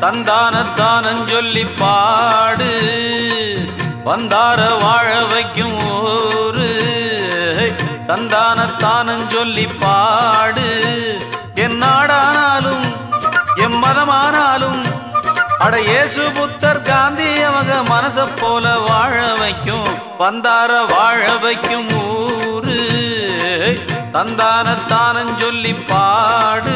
தந்தானத்தானஞ் சொல்லி பாடு வந்தார வாழ வைக்கும் ஊரு தந்தானத்தானஞ் சொல்லி பாடு என் நாடானாலும் எம் மதமானாலும் அட இயேசு புத்தர் காந்தி அவங்க மனச போல வாழ வைக்கும் வந்தார வாழ வைக்கும் ஊரு தந்தானத்தானஞ் சொல்லி பாடு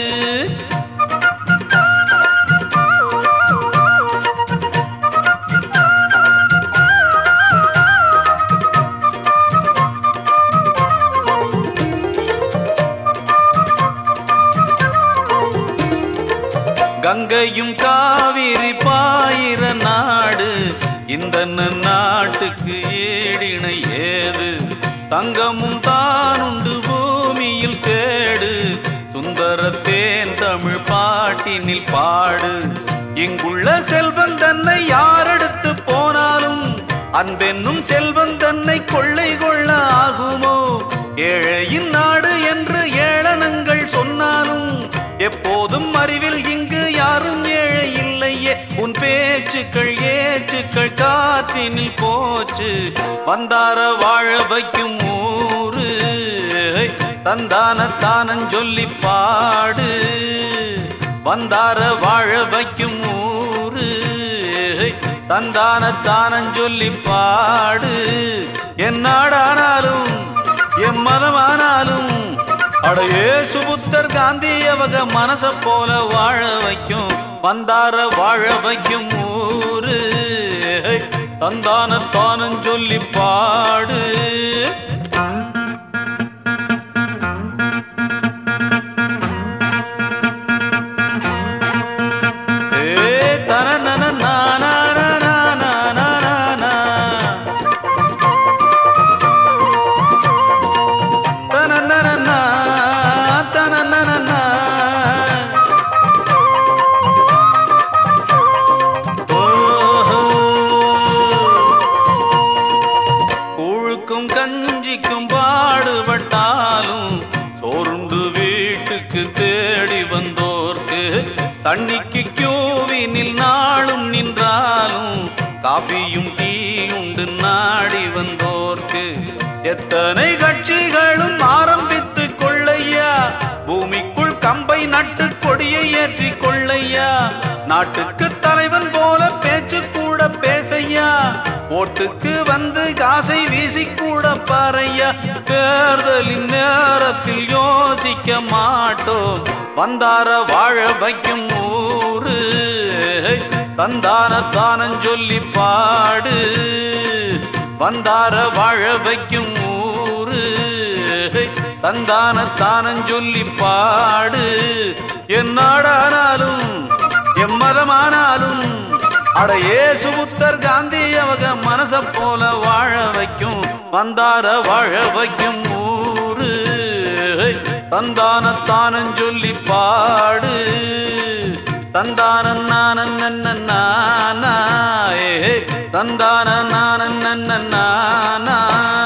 கங்கையும் காவிரி பாயிர நாடு இந்த நாட்டுக்கு ஏடிணை ஏது தங்கமும் தானுண்டு பூமியில் தேடு சுந்தரத்தேன் தமிழ் பாட்டினில் பாடு இங்குள்ள செல்வன் தன்னை யாரெடுத்து போனாலும் அன்பென்னும் செல்வன் தன்னை கொள்ளை கொள்ள ஆகுமோ ஏழையின் நாடு என்று ஏளனங்கள் சொன்னாலும் எப்போதும் அறிவில் இங்கு யாரும் ஏழை இல்லையே உன் பேச்சுக்கள் ஏச்சுக்கள் காற்றினில் போச்சு வந்தார வாழ வைக்கும் ஊரு தந்தான தானஞ் சொல்லி பாடு வந்தார வாழ வைக்கும் ஊரு தந்தான தானஞ் சொல்லி பாடு என் நாடானாலும் எம் மதமானாலும் அடையே சுபுத்தர் காந்தி அவங்க மனச போல வாழ வைக்கும் வந்தார வாழ வைக்கும் ஊரு தந்தான தானும் சொல்லி பாடு ஏ தனனன நானானானானானானா. தனனனனா, தனனனனா. ஓஹோ. கூழுக்கும் கஞ்சிக்கும் பாடுபட்டாலும் சோறுண்டு வீட்டுக்கு தேடி வந்தோர்க்கு தண்ணிக்கு கியூவினில் நாளும் நின்றாலும் காபியும் டீயுண்டு நாடி வந்தோர்க்கு எத்தனை கட்சிகளும் ஆரம்பித்து கொள்ளையா பூமிக்குள் கம்பை நட்டு கொடியை ஏற்றி கொள்ளையா நாட்டுக்கு தலைவன் போல பேச்சு கூட பேசையா ஓட்டுக்கு வந்து காசை வீசி கூட பாறையா தேர்தலின் நேரத்தில் யோசிக்க மாட்டோம் வந்தார வாழ வைக்கும் ஊரு தந்தான தானஞ் சொல்லி பாடு வந்தார வாழ வைக்கும் ஊரு தந்தான தானஞ் சொல்லி பாடு என் நாடானாலும் எம் மதமானாலும் அட ஏசு புத்தர் காந்தி அவங்க மனச போல வாழ வைக்கும் வந்தார வாழ வைக்கும் ஊரு தந்தான தானஞ் சொல்லி பாடு தந்தான நானன் நானா ஏ தந்தான நானன் நானா